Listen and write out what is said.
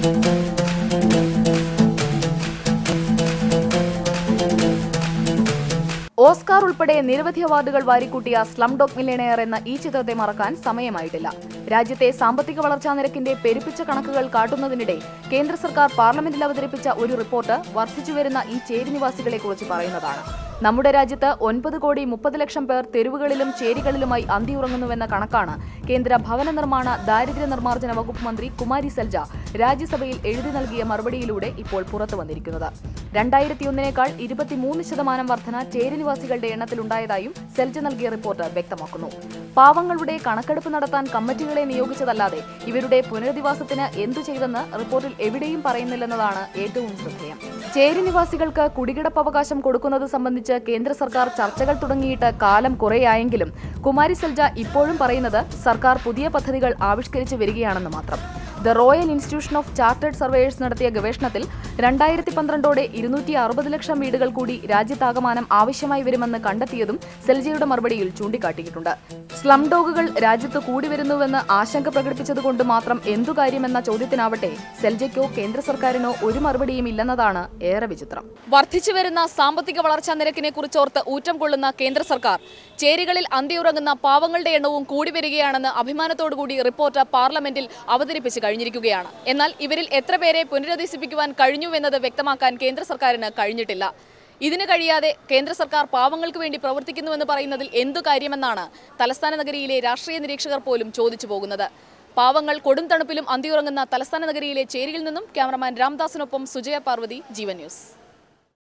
Oscar ഉൾപ്പെടെ നിരവധി അവാർഡുകൾ വാരിക്കൂട്ടിയ സ്ലം ഡോഗ് മില്യനെയർ എന്ന ഈ ചിത്രത്തെ മറക്കാൻ സമയമായിട്ടില്ല രാജ്യത്തെ സാമ്പത്തിക വളർച്ചാ നിരക്കിന്റെ പെരുപ്പിച്ച കണക്കുകൾ കാട്ടുന്നതിനിടെ കേന്ദ്ര സർക്കാർ പാർലമെന്റിൽ അവതരിപ്പിച്ച ഒരു റിപ്പോർട്ട് വർദ്ധിച്ചുവരുന്ന ഈ ചേരിനിവാസികളെക്കുറിച്ച് പറയുന്നതാണ് നമ്മുടെ രാജ്യത്ത് ഒൻപത് കോടി മുപ്പത് ലക്ഷം പേർ തെരുവുകളിലും ചേരികളിലുമായി അന്തിയുറങ്ങുന്നുവെന്ന കണക്കാണ് കേന്ദ്ര ഭവന നിർമ്മാണ ദാരിദ്ര്യ നിർമ്മാർജ്ജന വകുപ്പ് മന്ത്രി കുമാരി സെൽജ രാജ്യസഭയിൽ എഴുതി നൽകിയ മറുപടിയിലൂടെ ഇപ്പോൾ പുറത്തു വന്നിരിക്കുന്നത് രണ്ടായിരത്തി ഒന്നിനേക്കാൾ ഇരുപത്തിമൂന്ന് ശതമാനം വർധന ചേരിനിവാസികളുടെ എണ്ണത്തിലുണ്ടായതായും സെൽജ നൽകിയ റിപ്പോർട്ട് വ്യക്തമാക്കുന്നു പാവങ്ങളുടെ കണക്കെടുപ്പ് നടത്താൻ കമ്മിറ്റികളെ നിയോഗിച്ചതല്ലാതെ ഇവരുടെ പുനരധിവാസത്തിന് എന്തു ചെയ്തെന്ന് റിപ്പോർട്ടിൽ എവിടെയും പറയുന്നില്ലെന്നതാണ് ഏറ്റവും ശ്രദ്ധേയം ചേരിനിവാസികൾക്ക് കുടികിടപ്പവകാശം കൊടുക്കുന്നത് സംബന്ധിച്ച് കേന്ദ്ര സർക്കാർ ചർച്ചകൾ തുടങ്ങിയിട്ട് കാലം കുറേയായെങ്കിലും കുമാരി സെൽജ ഇപ്പോഴും പറയുന്നത് സർക്കാർ പുതിയ പദ്ധതികൾ ആവിഷ്കരിച്ചു വരികയാണെന്ന് മാത്രം the royal institution of chartered surveyors നടത്തിയ ഗവേഷണത്തിൽ രണ്ടായിരത്തി പന്ത്രണ്ടോടെ ഇരുന്നൂറ്റി അറുപത് ലക്ഷം വീടുകൾ കൂടി രാജ്യത്താകമാനം ആവശ്യമായി വരുമെന്ന് കണ്ടെത്തിയതും സെൽജയുടെ മറുപടിയിൽ ചൂണ്ടിക്കാട്ടിയിട്ടുണ്ട് സ്ലം ഡോഗുകൾ രാജ്യത്ത് കൂടി വരുന്നുവെന്ന് ആശങ്ക പ്രകടിപ്പിച്ചതുകൊണ്ട് മാത്രം എന്തു കാര്യമെന്ന ചോദ്യത്തിനാവട്ടെ സെൽജയ്ക്കോ കേന്ദ്ര സർക്കാരിനോ ഒരു മറുപടിയും ഇല്ലെന്നതാണ് ഏറെ വിചിത്രം വർദ്ധിച്ചു വരുന്ന സാമ്പത്തിക വളർച്ചാ നിരക്കിനെ കുറിച്ചോർത്ത് ഊറ്റം കൊള്ളുന്ന കേന്ദ്ര സർക്കാർ ചേരികളിൽ അന്തിയുറങ്ങുന്ന പാവങ്ങളുടെ എണ്ണവും കൂടി വരികയാണെന്ന് അഭിമാനത്തോടുകൂടി റിപ്പോർട്ട് പാർലമെന്റിൽ അവതരിപ്പിച്ചു കഴിഞ്ഞിരിക്കുകയാണ് എന്നാൽ ഇവരിൽ എത്ര പേരെ പുനരധിവസിപ്പിക്കുവാൻ കഴിഞ്ഞുവെന്നത് വ്യക്തമാക്കാൻ കേന്ദ്ര സർക്കാരിന് കഴിഞ്ഞിട്ടില്ല ഇതിന് കഴിയാതെ കേന്ദ്ര സർക്കാർ പാവങ്ങൾക്ക് വേണ്ടി പ്രവർത്തിക്കുന്നുവെന്ന് പറയുന്നതിൽ എന്തു കാര്യമെന്നാണ് തലസ്ഥാന നഗരിയിലെ രാഷ്ട്രീയ നിരീക്ഷകർ പോലും ചോദിച്ചു പോകുന്നത് പാവങ്ങൾ കൊടും തണുപ്പിലും അന്തിയുറങ്ങുന്ന തലസ്ഥാന നഗരിയിലെ ചേരിയിൽ നിന്നും ക്യാമറമാൻ രാംദാസിനൊപ്പം സുജയ പാർവതി ജീവൻ ന്യൂസ്